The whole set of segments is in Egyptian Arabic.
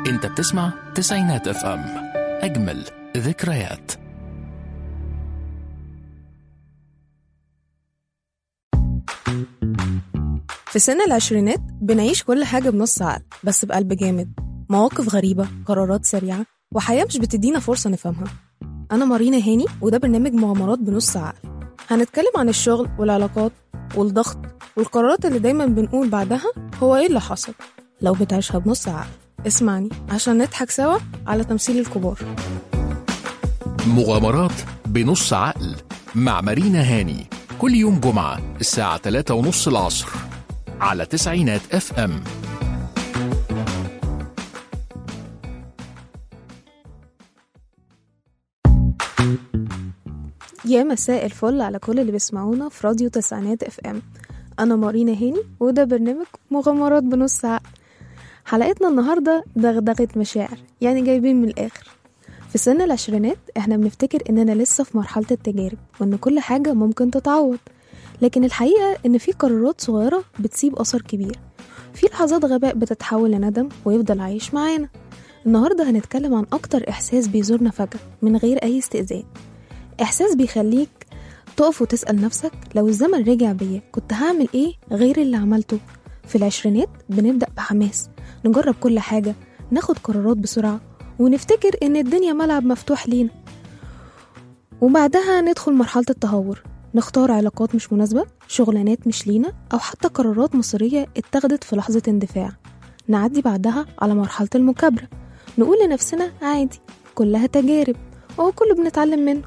انت بتسمع تسعينات اف ام اجمل ذكريات في سن العشرينات بنعيش كل حاجة بنص عقل بس بقلب جامد مواقف غريبة قرارات سريعة وحياة مش بتدينا فرصة نفهمها أنا مارينا هاني وده برنامج مغامرات بنص عقل هنتكلم عن الشغل والعلاقات والضغط والقرارات اللي دايما بنقول بعدها هو إيه اللي حصل لو بتعيشها بنص عقل اسمعني عشان نضحك سوا على تمثيل الكبار مغامرات بنص عقل مع مارينا هاني كل يوم جمعة الساعة 3 ونص العصر على تسعينات اف ام يا مساء الفل على كل اللي بيسمعونا في راديو تسعينات اف ام انا مارينا هاني وده برنامج مغامرات بنص عقل حلقتنا النهارده دغدغه مشاعر يعني جايبين من الاخر في سن العشرينات احنا بنفتكر اننا لسه في مرحله التجارب وان كل حاجه ممكن تتعوض لكن الحقيقه ان في قرارات صغيره بتسيب اثر كبير في لحظات غباء بتتحول لندم ويفضل عايش معانا النهارده هنتكلم عن اكتر احساس بيزورنا فجاه من غير اي استئذان إحساس بيخليك تقف وتسأل نفسك لو الزمن رجع بيا كنت هعمل إيه غير اللي عملته في العشرينات بنبدأ بحماس نجرب كل حاجة ناخد قرارات بسرعة ونفتكر إن الدنيا ملعب مفتوح لينا وبعدها ندخل مرحلة التهور نختار علاقات مش مناسبة شغلانات مش لينا أو حتى قرارات مصيرية اتخذت في لحظة اندفاع نعدي بعدها على مرحلة المكابرة نقول لنفسنا عادي كلها تجارب وهو كله بنتعلم منه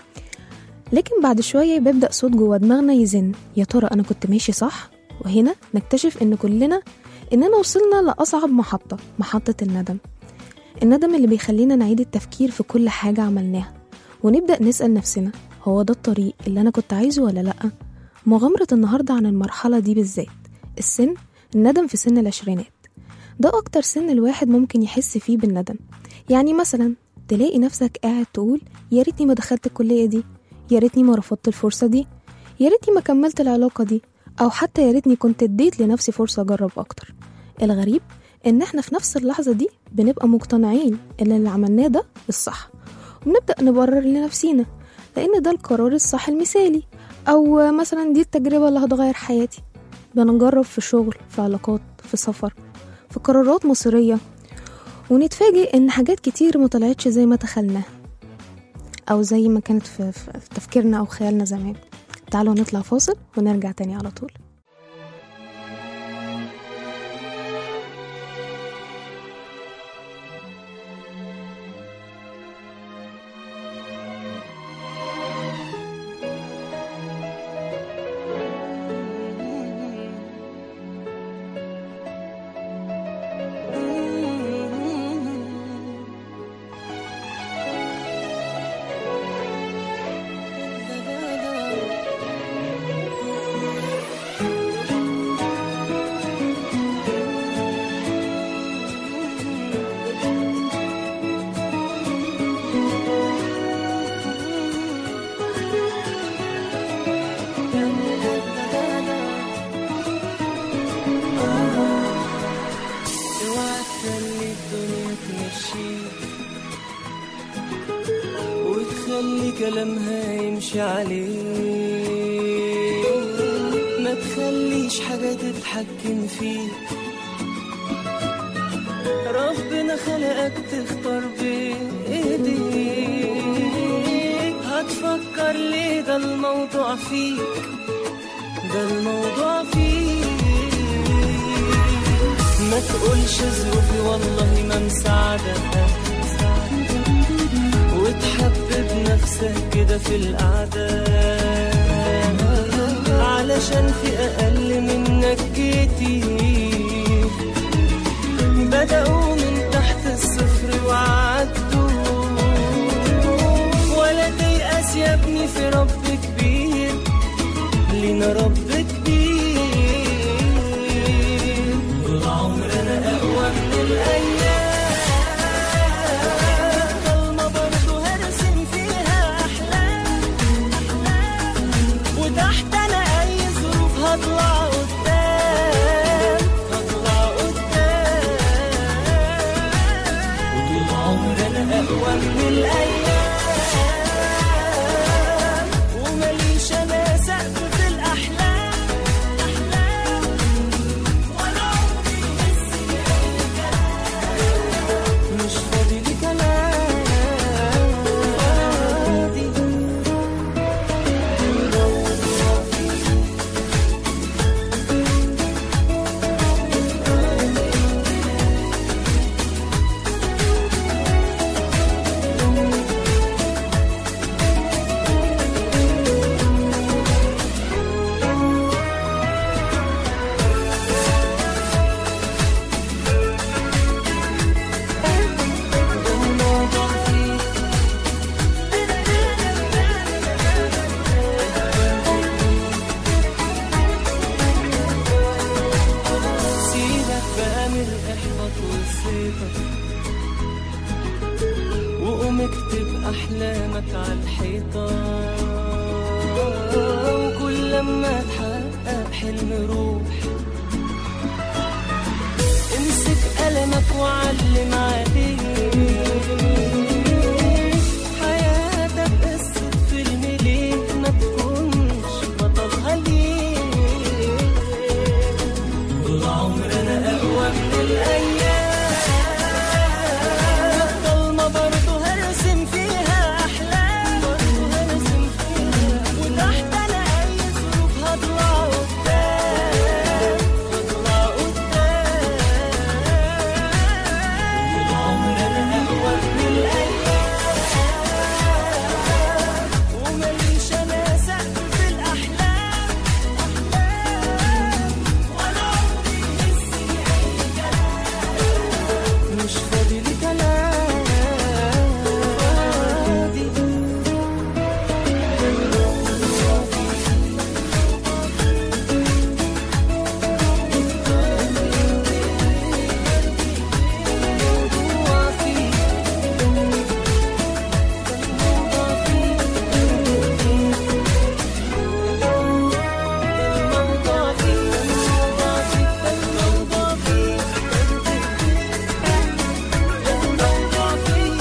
لكن بعد شوية بيبدأ صوت جوا دماغنا يزن يا ترى أنا كنت ماشي صح؟ وهنا نكتشف إن كلنا إننا وصلنا لأصعب محطة محطة الندم الندم اللي بيخلينا نعيد التفكير في كل حاجة عملناها ونبدأ نسأل نفسنا هو ده الطريق اللي أنا كنت عايزه ولا لأ؟ مغامرة النهاردة عن المرحلة دي بالذات السن الندم في سن العشرينات ده أكتر سن الواحد ممكن يحس فيه بالندم يعني مثلا تلاقي نفسك قاعد تقول يا ريتني ما دخلت الكلية دي يا ريتني ما رفضت الفرصة دي يا ريتني ما كملت العلاقة دي أو حتى يا ريتني كنت اديت لنفسي فرصة أجرب أكتر الغريب إن إحنا في نفس اللحظة دي بنبقى مقتنعين إن اللي عملناه ده الصح وبنبدأ نبرر لنفسينا لأن ده القرار الصح المثالي أو مثلا دي التجربة اللي هتغير حياتي بنجرب في شغل في علاقات في سفر في قرارات مصيرية ونتفاجئ إن حاجات كتير مطلعتش زي ما تخيلناها أو زي ما كانت في, في في تفكيرنا أو خيالنا زمان تعالوا نطلع فاصل ونرجع تاني على طول اوعى تخلي الدنيا تمشيك وتخلي كلامها يمشي عليك ما تخليش حاجة تتحكم فيك ربنا خلقك تختار بإيديك هتفكر ليه ده الموضوع فيك ده الموضوع فيك ما تقولش ظروفي والله ما مساعدة وتحبب نفسك كده في القعدة علشان في أقل منك كتير بدأوا من تحت الصفر وعدوا ولا تيأس يا ابني في رب كبير لينا رب كبير طول عمرنا أقوى من الأيام ضلمة برضه هرسم فيها أحلام وتحت أنا أي ظروف هطلع قدام الاحباط والسيطر وقوم اكتب احلامك على الحيطه وكل لما تحقق حلم روح امسك قلمك وعلم عليه حياتك قصة فيلم ليه ما تكونش بطلها ليه طول عمرنا أقوى من الأيام الضلمة برضه هرسم فيها أحلام برضه هرسم فيها وتحت أنا أي ظروف هطلع قدام هطلع قدام طول عمرنا أقوى من الأيام ومليش أنا سقف في الأحلام أحلام ولا عمري نسي أي كلام مش فاضي لكلام فاضي الموضوع فيه الموضوع فيه الموضوع فيه الموضوع فيه الموضوع فيه الموضوع فيه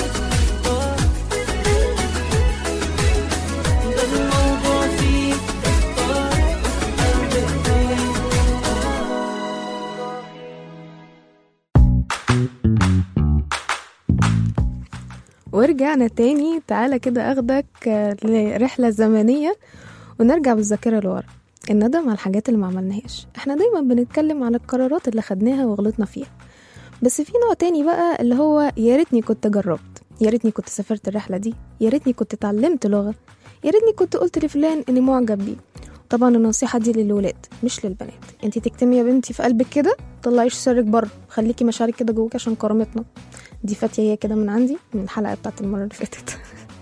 ده الموضوع فيه ورجعنا تاني تعالى كده اخدك آه، لرحلة زمنية ونرجع بالذاكرة لورا الندم على الحاجات اللي ما عملناهاش احنا دايما بنتكلم على القرارات اللي خدناها وغلطنا فيها بس في نوع تاني بقى اللي هو يا ريتني كنت جربت يا ريتني كنت سافرت الرحلة دي يا ريتني كنت اتعلمت لغة يا ريتني كنت قلت لفلان اني معجب بيه طبعا النصيحة دي للولاد مش للبنات انتي تكتمي يا بنتي في قلبك كده طلعيش سرك بره خليكي مشاعرك كده جواك عشان كرامتنا دي فاتية هي كده من عندي من الحلقة بتاعت المرة اللي فاتت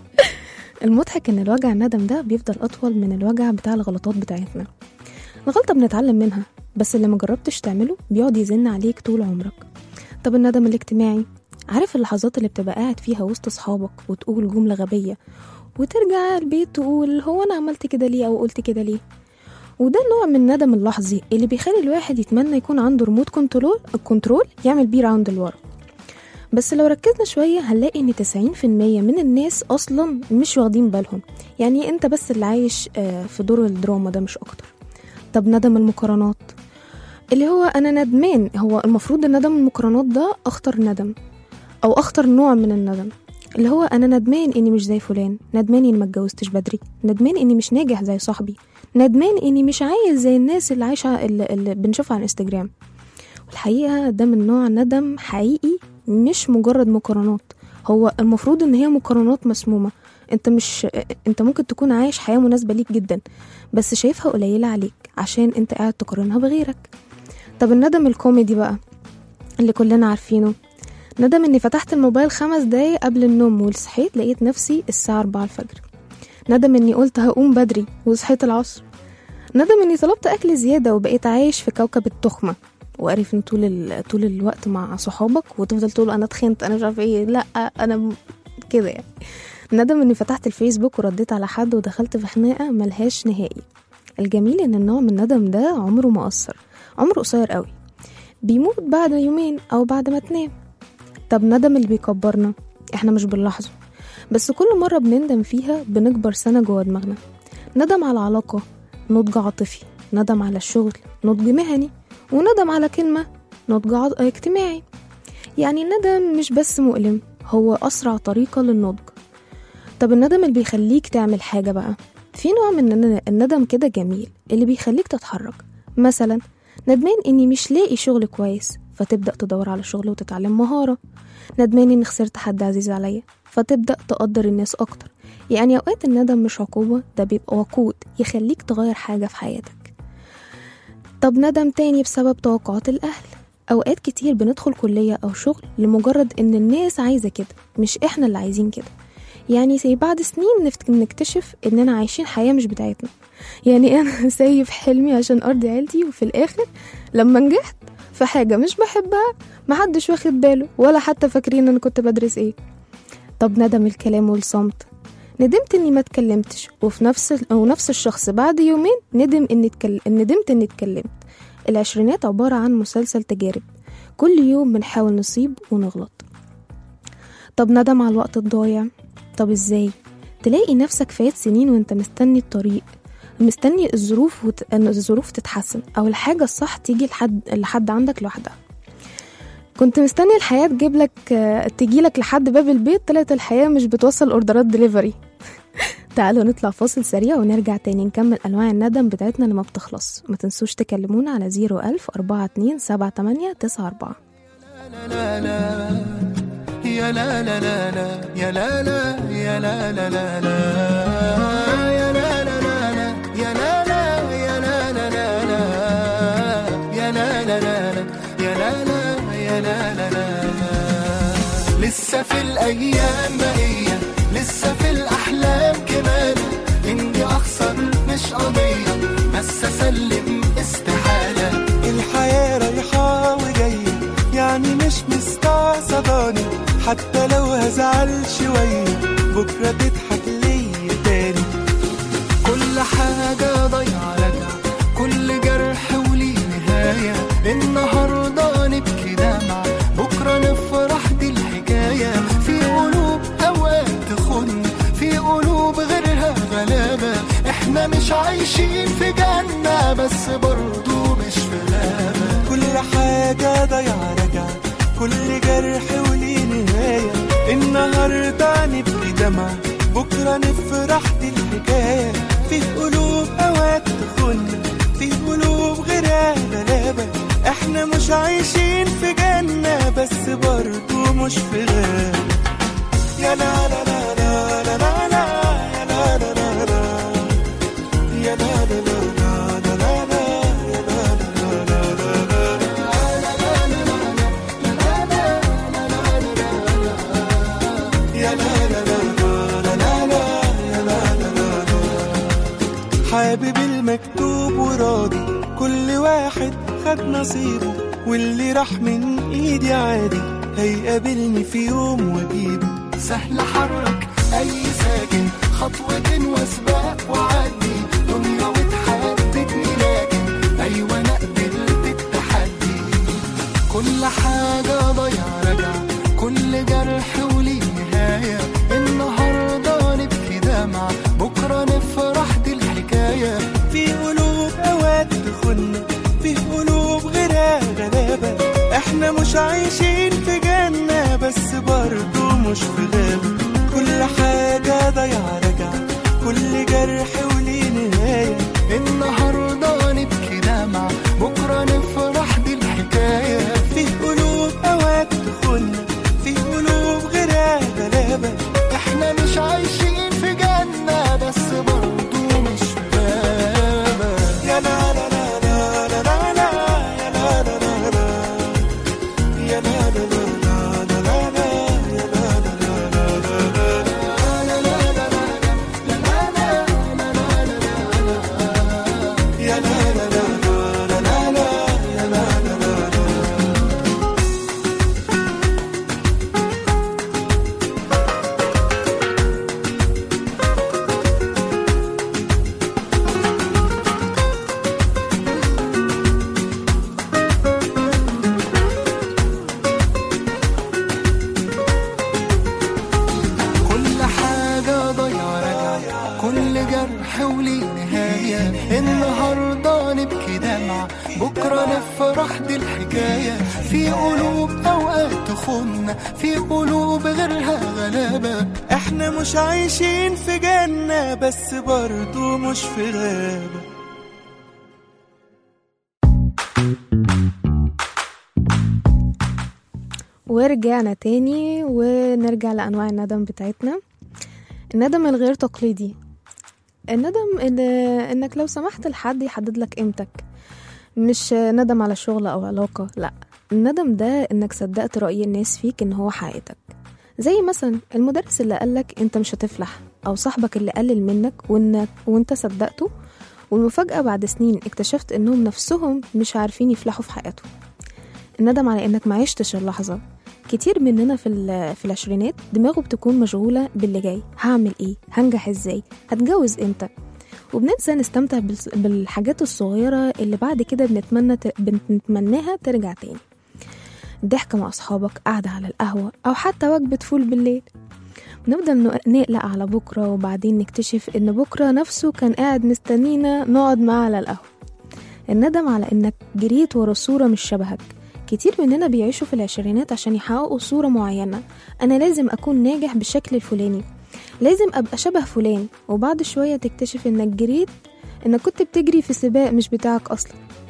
المضحك ان الوجع الندم ده بيفضل اطول من الوجع بتاع الغلطات بتاعتنا الغلطة بنتعلم منها بس اللي ما جربتش تعمله بيقعد يزن عليك طول عمرك طب الندم الاجتماعي عارف اللحظات اللي بتبقى قاعد فيها وسط صحابك وتقول جملة غبية وترجع البيت تقول هو انا عملت كده ليه او قلت كده ليه وده نوع من الندم اللحظي اللي بيخلي الواحد يتمنى يكون عنده ريموت كنترول الكنترول يعمل بيه راوند لورا بس لو ركزنا شوية هنلاقي إن 90% من الناس أصلا مش واخدين بالهم يعني أنت بس اللي عايش آه، في دور الدراما ده مش أكتر طب ندم المقارنات اللي هو أنا ندمان هو المفروض إن ندم المقارنات ده أخطر ندم أو أخطر نوع من الندم اللي هو أنا ندمان إني مش زي فلان ندمان إني ما اتجوزتش بدري ندمان إني مش ناجح زي صاحبي ندمان إني مش عايز زي الناس اللي عايشة اللي, اللي بنشوفها على الانستجرام والحقيقة ده من نوع ندم حقيقي مش مجرد مقارنات هو المفروض ان هي مقارنات مسمومة انت مش انت ممكن تكون عايش حياة مناسبة ليك جدا بس شايفها قليلة عليك عشان انت قاعد تقارنها بغيرك طب الندم الكوميدي بقى اللي كلنا عارفينه ندم اني فتحت الموبايل خمس دقايق قبل النوم وصحيت لقيت نفسي الساعة أربعة الفجر ندم اني قلت هقوم بدري وصحيت العصر ندم اني طلبت اكل زيادة وبقيت عايش في كوكب التخمة وقرف ان طول ال... طول الوقت مع صحابك وتفضل تقول انا اتخنت انا مش عارفه ايه لا انا م- كده يعني ندم اني فتحت الفيسبوك ورديت على حد ودخلت في خناقه ملهاش نهائي الجميل ان النوع من الندم ده عمره ما اثر عمره قصير قوي بيموت بعد يومين او بعد ما تنام طب ندم اللي بيكبرنا احنا مش بنلاحظه بس كل مره بنندم فيها بنكبر سنه جوه دماغنا ندم على علاقه نضج عاطفي ندم على الشغل نضج مهني وندم على كلمة نضج عض- اجتماعي يعني الندم مش بس مؤلم هو أسرع طريقة للنضج طب الندم اللي بيخليك تعمل حاجة بقى في نوع من الن- الندم كده جميل اللي بيخليك تتحرك مثلا ندمان اني مش لاقي شغل كويس فتبدأ تدور على شغل وتتعلم مهارة ندمان اني خسرت حد عزيز عليا فتبدأ تقدر الناس أكتر يعني أوقات الندم مش عقوبة ده بيبقى وقود يخليك تغير حاجة في حياتك طب ندم تاني بسبب توقعات الأهل أوقات كتير بندخل كلية أو شغل لمجرد إن الناس عايزة كده مش إحنا اللي عايزين كده يعني زي بعد سنين نفت- نكتشف إننا عايشين حياة مش بتاعتنا يعني أنا سايب حلمي عشان أرضي عيلتي وفي الآخر لما نجحت في حاجة مش بحبها محدش واخد باله ولا حتى فاكرين أنا كنت بدرس إيه طب ندم الكلام والصمت ندمت اني ما اتكلمتش وفي نفس ال... ونفس الشخص بعد يومين ندم اني اتكلم ندمت اني اتكلمت العشرينات عبارة عن مسلسل تجارب كل يوم بنحاول نصيب ونغلط طب ندم على الوقت الضايع طب ازاي تلاقي نفسك فات سنين وانت مستني الطريق مستني الظروف وت... ان الظروف تتحسن او الحاجة الصح تيجي لحد لحد عندك لوحدها كنت مستني الحياة تجيب لك تجي لك لحد باب البيت طلعت الحياة مش بتوصل اوردرات دليفري تعالوا نطلع فاصل سريع ونرجع تاني نكمل أنواع الندم بتاعتنا اللي ما بتخلص ما تنسوش تكلمونا على 01000 42 78 94 لا لا يا لا لا لا لا يا لا لا يا لا لا لا لا يا لا لا لا لا يا لا لا يا لا لا لا لا يا لا لا لا لا يا لا لا يا لا لا لا لا لسه في الايام بقيه لسه في الاحلام كمان اني اخسر مش قضيه بس اسلم استحاله الحياة رايحة وجاية يعني مش مستعصباني حتى لو هزعل شوية بكرة تضحك ليا تاني كل حاجة ضايعة راجعة كل جرح وليه نهاية النهاردة نبكي دمعة بكرة نفرح دي الحكاية في قلوب أوقات تخن في قلوب غيرها غلابة احنا مش عايشين في جنة بس برضو مش في غابة كل حاجة ضايعة راجعة كل جرح وليه نهاية النهاردة نبكي دمعة بكرة نفرح دي الحكاية في قلوب أوقات تخن في قلوب غيرها غلابة احنا مش عايشين في جنة بس برضو مش في غابة يا لا لا لا لا لا لا لا يا لا لا لا لا يا لا لا لا لا لا لا لا يا لا لا لا لا لا يا لا لا لا لا لا لا يا لا لا لا لا حابب المكتوب وراضي كل واحد خد نصيبه واللي راح من ايدي عادي هيقابلني في يوم واجيبه سهل حرك اي ساكن خطوة وسباق وعدي دنيا وتحددني لكن ايوه انا قبلت التحدي كل حاجة ضايعة راجعة كل جرح وليه نهاية النهاردة نبكي دمعة بكرة نفرح دي الحكاية في قلوب اوقات تخن في قلوب غيرها غلابة احنا مش عايشين في جنة بس برضو مش في غابة كل حاجة ضايعة راجعة كل جرح وليه نهاية النهاردة نبكي دمعة بكرة نفرح دي الحكاية في قلوب اوقات تخن في قلوب غيرها غلابة احنا مش عايشين في جنة بس برضو مش في غابة يا لا لا لا لا لا لا لا يا لا لا لا لا يا لا لا لا لا لا لا يا لا لا لا لا يا لا لا لا لا لا لا يا لا لا لا لا كل حاجة ضايعة راجعة كل جرح وليه نهاية النهاردة نبكي دمعة بكرة نفرح دي الحكاية في قلوب أوقات تخن في قلوب غيرها غلابة احنا مش عايشين في جنة بس برضو مش في غابة ورجعنا تاني ونرجع لأنواع الندم بتاعتنا الندم الغير تقليدي الندم إن إنك لو سمحت لحد يحدد لك قيمتك مش ندم على شغل أو علاقة لأ الندم ده إنك صدقت رأي الناس فيك إن هو حقيقتك زي مثلا المدرس اللي قالك انت مش هتفلح او صاحبك اللي قلل منك وانك وانت صدقته والمفاجأة بعد سنين اكتشفت انهم نفسهم مش عارفين يفلحوا في حياتهم الندم على إنك ما عشتش اللحظة كتير مننا في, ال- في العشرينات دماغه بتكون مشغولة باللي جاي هعمل إيه هنجح إزاي هتجوز إمتى وبننسى نستمتع بالس- بالحاجات الصغيرة اللي بعد كده بنتمنى ت- بنتمناها ترجع تاني ضحك مع أصحابك قعدة على القهوة أو حتى وجبة فول بالليل نفضل ن- نقلق على بكرة وبعدين نكتشف إن بكرة نفسه كان قاعد مستنينا نقعد معاه على القهوة الندم على إنك جريت ورا صورة مش شبهك كتير مننا بيعيشوا في العشرينات عشان يحققوا صورة معينة أنا لازم أكون ناجح بالشكل الفلاني لازم أبقى شبه فلان وبعد شوية تكتشف إنك جريت إنك كنت بتجري في سباق مش بتاعك أصلا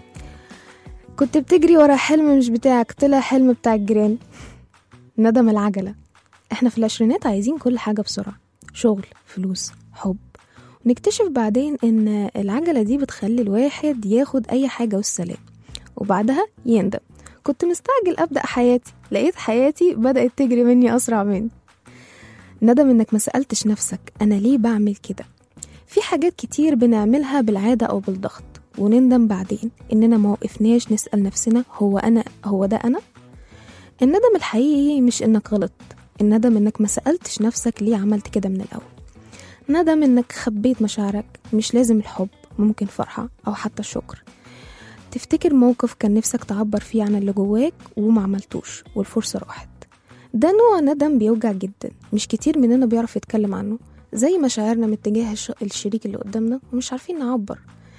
كنت بتجري ورا حلم مش بتاعك طلع حلم بتاع الجيران ندم العجلة احنا في العشرينات عايزين كل حاجة بسرعة شغل فلوس حب نكتشف بعدين ان العجلة دي بتخلي الواحد ياخد اي حاجة والسلام وبعدها يندم كنت مستعجل ابدأ حياتي لقيت حياتي بدأت تجري مني اسرع مني ندم انك ما سألتش نفسك انا ليه بعمل كده في حاجات كتير بنعملها بالعادة او بالضغط ونندم بعدين اننا ما وقفناش نسأل نفسنا هو انا هو ده انا الندم الحقيقي مش انك غلط الندم انك ما سألتش نفسك ليه عملت كده من الاول ندم انك خبيت مشاعرك مش لازم الحب ممكن فرحة او حتى الشكر تفتكر موقف كان نفسك تعبر فيه عن اللي جواك وما عملتوش والفرصة راحت ده نوع ندم بيوجع جدا مش كتير مننا بيعرف يتكلم عنه زي مشاعرنا من تجاه الش- الشريك اللي قدامنا ومش عارفين نعبر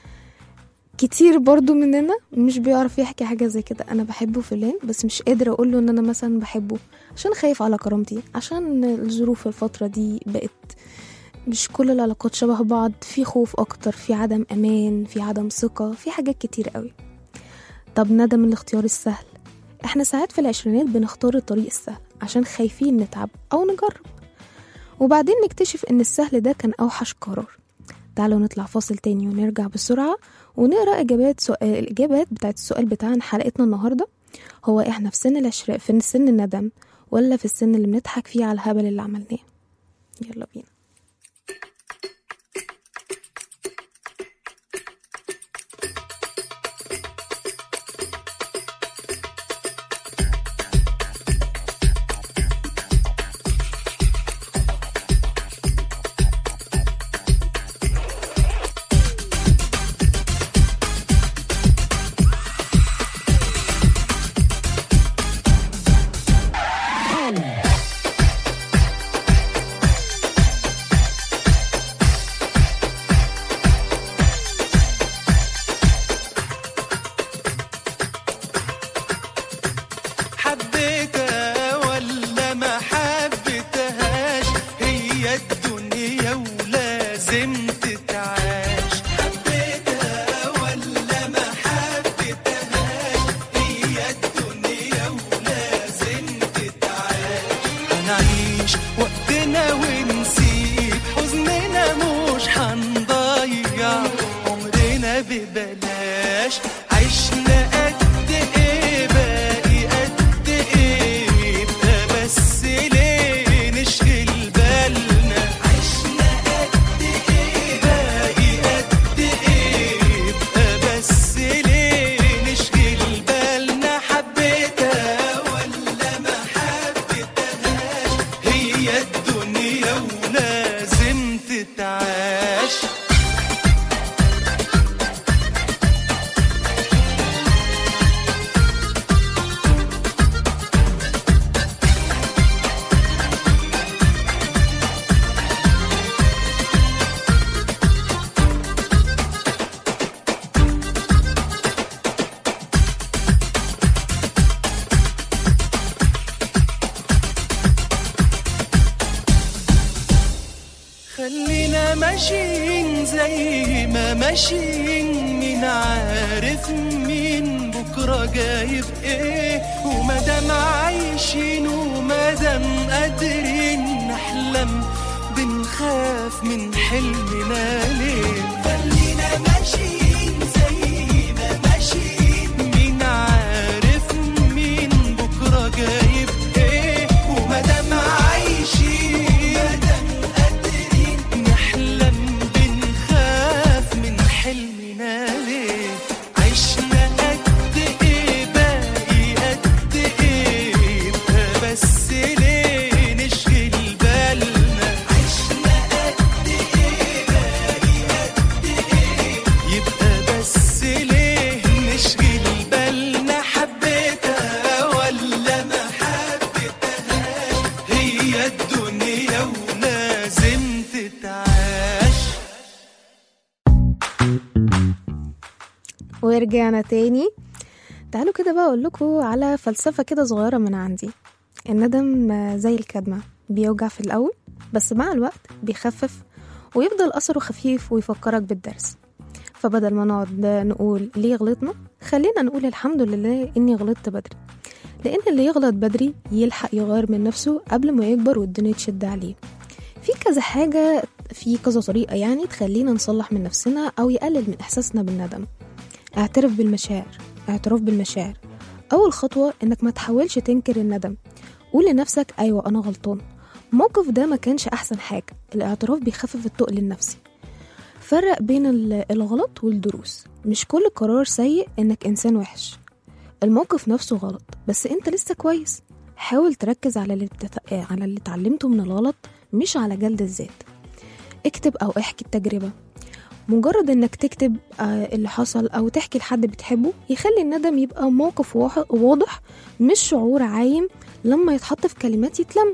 كتير برضو مننا مش بيعرف يحكي حاجة زي كده أنا بحبه فلان بس مش قادرة أقوله إن أنا مثلا بحبه عشان خايف على كرامتي عشان الظروف الفترة دي بقت مش كل العلاقات شبه بعض في خوف أكتر في عدم أمان في عدم ثقة في حاجات كتير قوي طب ندم الاختيار السهل احنا ساعات في العشرينات بنختار الطريق السهل عشان خايفين نتعب أو نجرب وبعدين نكتشف إن السهل ده كان أوحش قرار تعالوا نطلع فاصل تاني ونرجع بسرعة ونقرا اجابات سؤال الاجابات بتاعت السؤال بتاعنا حلقتنا النهارده هو احنا في سن العشرين في سن الندم ولا في السن اللي بنضحك فيه على الهبل اللي عملناه يلا بينا حبيتها ولا ما حبيتهاش هي الدنيا ولازم تتعاش حبيتها ولا ما حبيتهاش هي الدنيا ولازم تتعاش هنعيش وقتنا ونسيب حزننا مش هنضيع عمرنا ببلاش عشنا قد ايه باقي قد ايه يبقى بس ليه نشغل بالنا عشنا قد ايه باقي قد ايه يبقى بس ليه نشغل بالنا حبيتها ولا ما حبيتهاش هي الدنيا ولازم تتعاش خلينا ماشيين زي ما ماشيين مين عارف مين بكرة جايب ايه ومادام عايشين ومادام قادرين نحلم بنخاف من حلمنا ليه خلينا ماشيين زي ما ماشيين مين عارف مين بكرة جايب ايه ومادام عايشين مادام قادرين نحلم بنخاف من حلمنا ليه عشنا قد ايه باقي قد ورجعنا تاني تعالوا كده بقى اقول لكم على فلسفة كده صغيرة من عندي الندم آه، زي الكدمة بيوجع في الأول بس مع الوقت بيخفف ويفضل أثره خفيف ويفكرك بالدرس فبدل ما نقعد نقول ليه غلطنا خلينا نقول الحمد لله إني غلطت بدري لأن اللي يغلط بدري يلحق يغير من نفسه قبل ما يكبر والدنيا تشد عليه في كذا حاجة في كذا طريقة يعني تخلينا نصلح من نفسنا أو يقلل من إحساسنا بالندم اعترف بالمشاعر اعتراف بالمشاعر أول خطوة إنك ما تحاولش تنكر الندم قول لنفسك أيوة أنا غلطان الموقف ده ما كانش أحسن حاجة الاعتراف بيخفف التقل النفسي فرق بين ال- الغلط والدروس مش كل قرار سيء إنك إنسان وحش الموقف نفسه غلط بس أنت لسه كويس حاول تركز على اللي, بتت... على اللي اتعلمته من الغلط مش على جلد الذات اكتب أو احكي التجربة مجرد انك تكتب آه، اللي حصل او تحكي لحد بتحبه يخلي الندم يبقى موقف واح- واضح مش شعور عايم لما يتحط في كلمات يتلم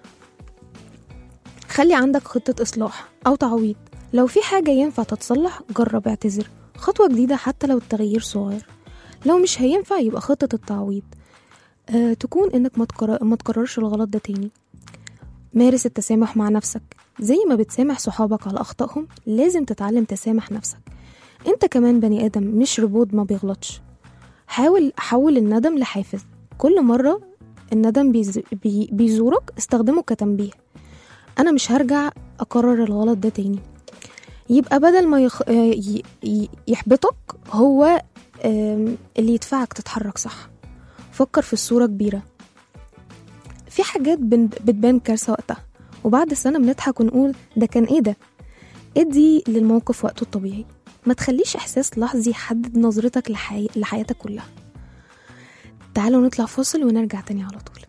خلي عندك خطة إصلاح أو تعويض لو في حاجة ينفع تتصلح جرب اعتذر خطوة جديدة حتى لو التغيير صغير لو مش هينفع يبقى خطة التعويض أه تكون إنك ما تكرر- ما تكررش الغلط ده تاني مارس التسامح مع نفسك زي ما بتسامح صحابك على أخطائهم لازم تتعلم تسامح نفسك انت كمان بني آدم مش روبوت ما بيغلطش حاول حول الندم لحافز كل مرة الندم بيز... بي... بيزورك استخدمه كتنبيه أنا مش هرجع أكرر الغلط ده تاني يبقى بدل ما يخ... آه، ي... ي... يحبطك هو آم، اللي يدفعك تتحرك صح فكر في الصورة كبيرة في حاجات بن... بتبان كارثة وقتها وبعد سنة بنضحك ونقول ده كان ايه ده ادي للموقف وقته الطبيعي ما تخليش احساس لحظي يحدد نظرتك لحي... لحياتك كلها تعالوا نطلع فاصل ونرجع تاني على طول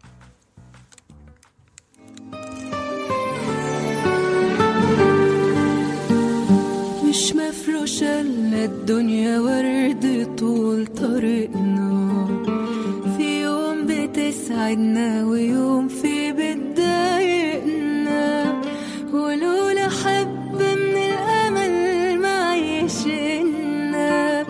مش مفروشة إلا الدنيا ورد طول طريقنا في يوم بتسعدنا ويوم في بتضايقنا ولولا حبة من الأمل ما عيشنا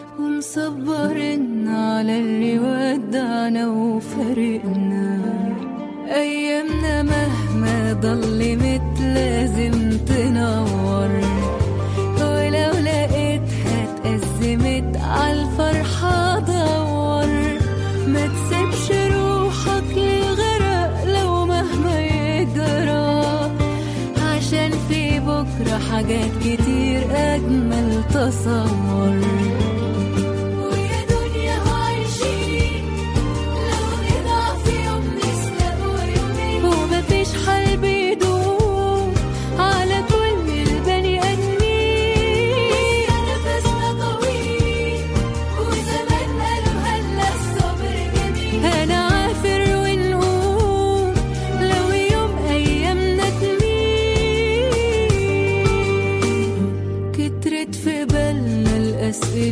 ومصبرنا على اللي ودعنا وفارقنا أيامنا مهما ضلمت لازم تنور ولو لقيتها اتأزمت عالفرحة دور ما تسيبش روحك للغرق لو مهما يجرى عشان في بكرة حاجات كتير أجمل تصور ويا دنيا عايشين لو نضعف يوم نسلق ويومين ومفيش حل بيدوم على كل البني آدمين نفسنا طويل وزمان قالوا هلا الصبر جميل هنعافر ونقوم لو يوم أيامنا تميل كترت في بالنا الأسئلة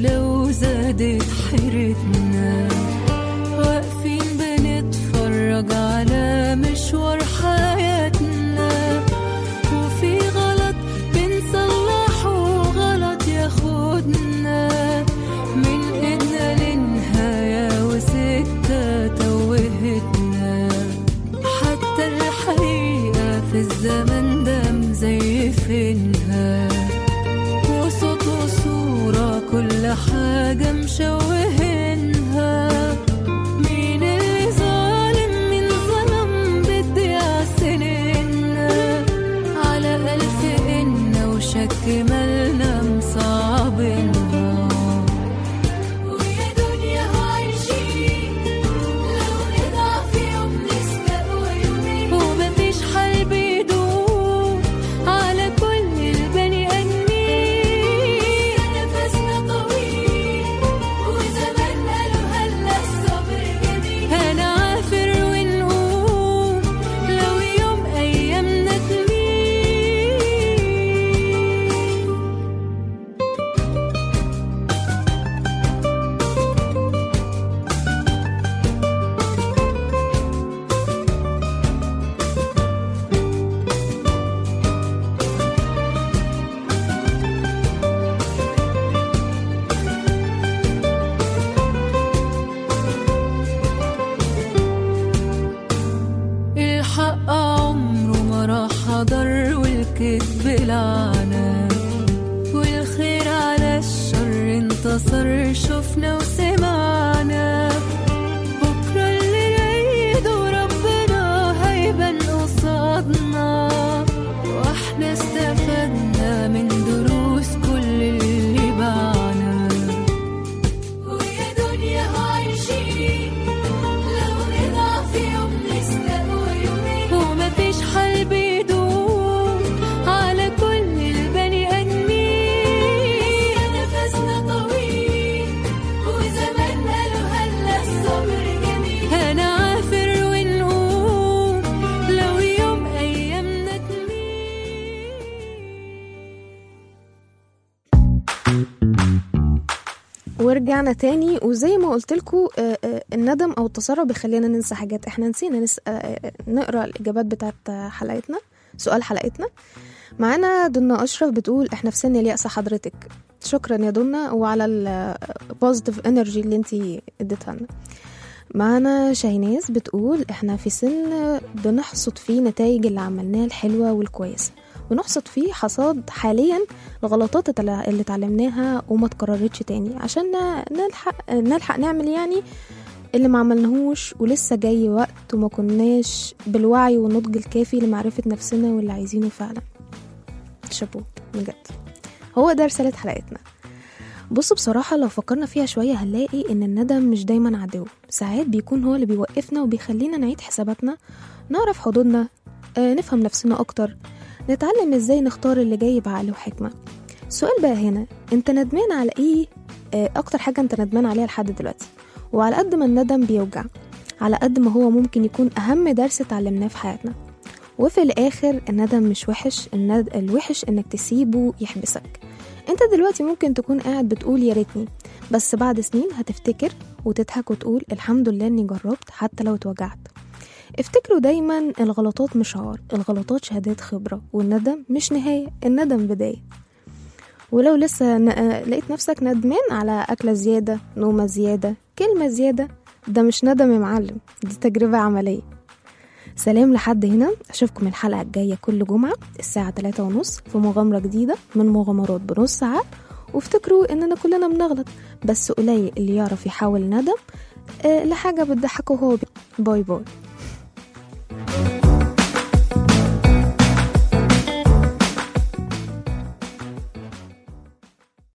ورجعنا تاني وزي ما قلت لكم الندم او التسرع بيخلينا ننسى حاجات احنا نسينا نس... آه، آه، نقرا الاجابات بتاعت آه، حلقتنا سؤال حلقتنا معانا دنا اشرف بتقول احنا في سن اليأس حضرتك شكرا يا دنا وعلى البوزيتيف انرجي اللي انتي اديتها لنا معانا شاهيناز بتقول احنا في سن بنحصد فيه نتائج اللي عملناها الحلوة والكويسة ونحصد فيه حصاد حاليا الغلطات التل- اللي اتعلمناها وما تكررتش تاني عشان ن- نلحق نلحق نعمل يعني اللي ما عملناهوش ولسه جاي وقت وما كناش بالوعي والنضج الكافي لمعرفة نفسنا واللي عايزينه فعلا شابو بجد هو ده رسالة حلقتنا بص بصراحة لو فكرنا فيها شوية هنلاقي إن الندم مش دايما عدو ساعات بيكون هو اللي بيوقفنا وبيخلينا نعيد حساباتنا نعرف حدودنا آه نفهم نفسنا أكتر نتعلم إزاي نختار اللي جاي بعقل وحكمة السؤال بقى هنا أنت ندمان على إيه آه أكتر حاجة أنت ندمان عليها لحد دلوقتي وعلى قد ما الندم بيوجع على قد ما هو ممكن يكون أهم درس اتعلمناه في حياتنا وفي الآخر الندم مش وحش الند... الوحش إنك تسيبه يحبسك انت دلوقتي ممكن تكون قاعد بتقول يا ريتني بس بعد سنين هتفتكر وتضحك وتقول الحمد لله اني جربت حتى لو اتوجعت افتكروا دايما الغلطات مش عار الغلطات شهادات خبرة والندم مش نهاية الندم بداية ولو لسه ن... آه، لقيت نفسك ندمان على أكلة زيادة نومة زيادة كلمة زيادة ده مش ندم يا معلم دي تجربة عملية سلام لحد هنا أشوفكم الحلقة الجاية كل جمعة الساعة 3 ونص في مغامرة جديدة من مغامرات بنص ساعة وافتكروا إننا كلنا بنغلط بس قليل اللي يعرف يحول ندم آه، لحاجة بتضحكه هو باي باي